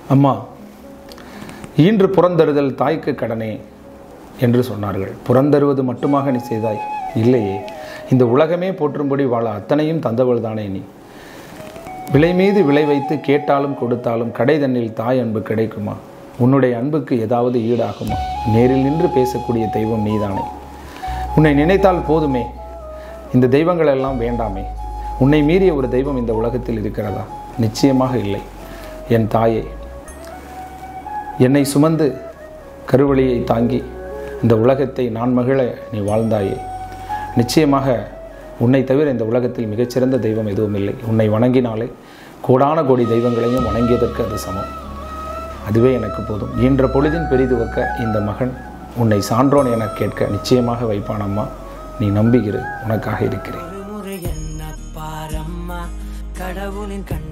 அம்மா ஈன்று புறந்தருதல் தாய்க்கு கடனே என்று சொன்னார்கள் புறந்தருவது மட்டுமாக நீ செய்தாய் இல்லையே இந்த உலகமே போற்றும்படி வாழ அத்தனையும் தந்தவள் தானே நீ விலை மீது விலை வைத்து கேட்டாலும் கொடுத்தாலும் கடை தண்ணில் தாய் அன்பு கிடைக்குமா உன்னுடைய அன்புக்கு ஏதாவது ஈடாகுமா நேரில் நின்று பேசக்கூடிய தெய்வம் நீதானே உன்னை நினைத்தால் போதுமே இந்த தெய்வங்கள் எல்லாம் வேண்டாமே உன்னை மீறிய ஒரு தெய்வம் இந்த உலகத்தில் இருக்கிறதா நிச்சயமாக இல்லை என் தாயே என்னை சுமந்து கருவழியை தாங்கி இந்த உலகத்தை நான் மகிழ நீ வாழ்ந்தாயே நிச்சயமாக உன்னை தவிர இந்த உலகத்தில் மிகச்சிறந்த தெய்வம் எதுவும் இல்லை உன்னை வணங்கினாலே கோடான கோடி தெய்வங்களையும் வணங்கியதற்கு அது சமம் அதுவே எனக்கு போதும் ஈன்ற பொழுதின் பெரிதுவக்க இந்த மகன் உன்னை சான்றோன் என கேட்க நிச்சயமாக வைப்பான் அம்மா நீ நம்புகிறு உனக்காக இருக்கிறேன் ஒரு முறை என்ன பாரம்மா கடவுளின் கண்